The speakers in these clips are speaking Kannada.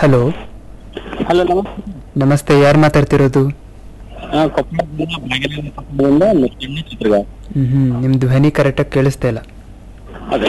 ಹಲೋ ಹಲೋ ನಮಸ್ತೆ ನಮಸ್ತೆ ಯಾರು ಮಾತಾಡ್ತಿರೋದು ಆ, ಕೊಪ್ಪಳದಿಂದ ಬಾಗೇವಾಡಿ ಕೊಪ್ಪಳದಿಂದ ಮುತ್ತಣ್ಣ ಚಿತ್ರಗ ಹ್ಮ್ ಹ್ಮ್ ನಿಮ್ ಧ್ವನಿ ಕರೆಕ್ಟಾಗಿ ಕೇಳಿಸ್ತಾ ಇಲ್ಲ ಅದೇ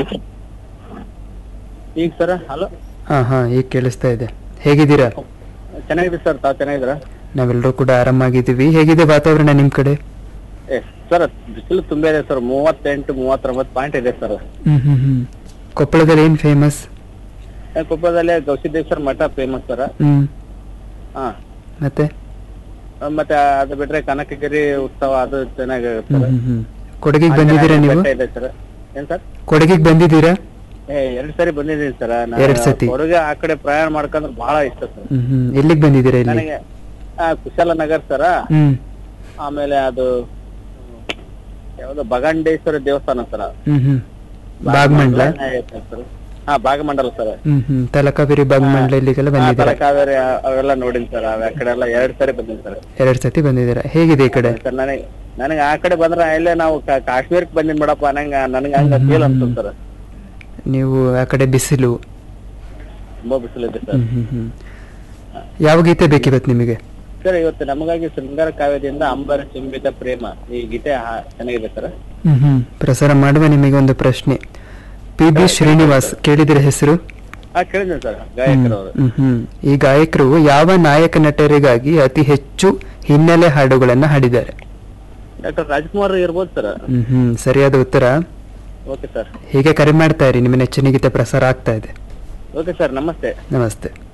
ಈಗ ಸರ್ ಹಲೋ ಹಾ ಹಾ ಈಗ ಕೇಳಿಸ್ತಾ ಇದೆ ಹೇಗಿದ್ದೀರಾ ಚೆನ್ನಾಗಿದೆ ಸರ್ ತಾವು ಚೆನ್ನಾಗಿದ್ದೀರಾ ನಾವೆಲ್ಲರೂ ಕೂಡ ಆರಾಮಾಗಿದ್ದೀವಿ ಹೇಗಿದೆ ವಾತಾವರಣ ನಿಮ್ ಕಡೆ ಏ ಸರ್ ಬಿಸಿಲು ತುಂಬಾ ಇದೆ ಸರ್ ಮೂವತ್ತೆಂಟು ಮೂವತ್ತೊಂಬತ್ತು ಪಾಯಿಂಟ್ ಇದೆ ಸರ್ ಹ್ಮ್ ಹ್ಮ್ ಹ್ಮ್ ಕೊಪ್ಪಳದಲ್ಲಿ ಏನ್ ಫೇಮಸ್ ಕೊಪ್ಪಳದಲ್ಲಿ ಗವಿಸಿದ್ದೇಶ್ವರ ಮಠ ಫೇಮಸ್ ಸರ್ ಹ್ಮ್ ಹಾ ಮತ್ತೆ ಆ, ಮತ್ತೆ ಅದು ಬಿಟ್ರೆ ಕನಕಗಿರಿ ಉತ್ಸವ ಅದು ಚೆನ್ನಾಗಿರುತ್ತೆ ಹ್ಮ್ ಸರ್ ಹ್ಮ್ ಹ್ಮ್ ಕೊಡಗಿಗೆ ಬಂದಿದ್ದೀರಾ ನೀವು ಬೆಟ್ಟ ಇದೆ ಸರ್ ಏನ್ ಸರ್ ಕೊಡಗಿಗೆ ಬಂದಿದ್ದೀರಾ ಏ ಎರಡ್ ಸರಿ ಬಂದಿದ್ದೀನಿ ಸರ್ ಎರಡ್ ಸತಿ? ಹೊರಗೆ ಆ ಕಡೆ ಪ್ರಯಾಣ ಮಾಡ್ಕೊಂಡ್ರೆ ಬಹಳ ಇಷ್ಟ ಸರ್ ಹ್ಮ್ ಹ್ಮ್ ಎಲ್ಲಿಗೆ ಬಂದಿದ್ದೀರಾ ಇಲ್ಲಿ ನನಗೆ ಆ, ಕುಶಾಲನಗರ್ ಸರ ಹ್ಮ್ ಆಮೇಲೆ ಅದು ಯಾವ್ದು ಬಗಂಡೇಶ್ವರ ದೇವಸ್ಥಾನ ಸರ್ ಹ್ಮ್ ಹ್ಮ್ ಬಾಗ್ಮಂಡ್ಲ ಹಾ ಭಾಗಮಂಡಲ ಸರ್ ಹ್ಮ್ ಹ್ಮ್ ತಲಕಾವೇರಿ ಬಾಗ್ಮಂಡ್ಲ ಇಲ್ಲಿಗೆಲ್ಲ ಬಂದಿದ್ದೀರಾ ಕಾವೇರಿ ಅವೆಲ್ಲ ನೋಡಿನಿ ಸರ್ ಆ ಕಡೆ ಎಲ್ಲ ಎರಡ್ ಸರಿ ಬಂದಿನಿ ಸರ್ ಎರಡ್ ಸತಿ ಬಂದಿದ್ದೀರಾ ಹೇಗಿದೆ ಈ ಕಡೆ ಸರ್ ನನಗೆ ನನಗೆ ಆ ಕಡೆ ಬಂದ್ರೆ ಇಲ್ಲೇ ನಾವು ಕಾ- ಕಾಶ್ಮೀರಕ್ಕೆ ಬಂದಿನ್ ಬಿಡಪ್ಪ ನಂಗ ನನಗೆ ಹಂಗ ಫೀಲ್ ಅನ್ಸುತ್ತೆ ಸರ್ ನೀವು ಆ ಕಡೆ ಬಿಸಿಲು ತುಂಬಾ ಬಿಸಿಲಿದೆ ಸರ್ ಹ್ಮ್ ಹ್ಮ್ ಹ್ಮ್ ಯಾವ ಗೀತೆ ಬೇಕಿವತ್ತು ನಿಮಗೆ ಸರ್ ಇವತ್ತು ನಮಗಾಗಿ ಶೃಂಗಾರ ಕಾವ್ಯದಿಂದ ಅಂಬರ ಚುಂಬಿತ ಪ್ರೇಮ ಈ ಗೀತೆ ಹಾ- ಚೆನ್ನಾಗಿದೆ ಸರ್ ಹ್ಮ್ ಹ್ಮ್ ಪ್ರಸಾರ ಮಾಡುವ ನಿಮಗೆ ಒಂದು ಪ್ರಶ್ನೆ ಪಿ ಬಿ ಶ್ರೀನಿವಾಸ್ ಕೇಳಿದಿರ ಹೆಸರು ಹಾ ಕೇಳಿದ್ದೀನಿ ಸರ್ ಗಾಯಕರು ಅವರು ಹ್ಮ್ ಹ್ಮ್ ಈ ಗಾಯಕರು ಯಾವ ನಾಯಕ ನಟರಿಗಾಗಿ ಅತಿ ಹೆಚ್ಚು ಹಿನ್ನೆಲೆ ಹಾಡುಗಳನ್ನ ಹಾಡಿದ್ದಾರೆ ಡಾಕ್ಟರ್ ರಾಜ್ಕುಮಾರ್ ಇರ್ಬೋದು ಸರ್ ಹ್ಮ್ ಹ್ಮ್ ಸರಿಯಾದ ಉತ್ತರ ಓಕೆ ಸರ್ ಹೀಗೆ ಕರೆ ಮಾಡ್ತಾ ಇರಿ ನಿಮ್ಮ ನೆಚ್ಚಿನ ಗೀತೆ ಪ್ರಸಾರ ಆಗ್ತಾ ಇದೆ ಓಕೆ ಸರ್ ನಮಸ್ತೆ ನಮಸ್ತೆ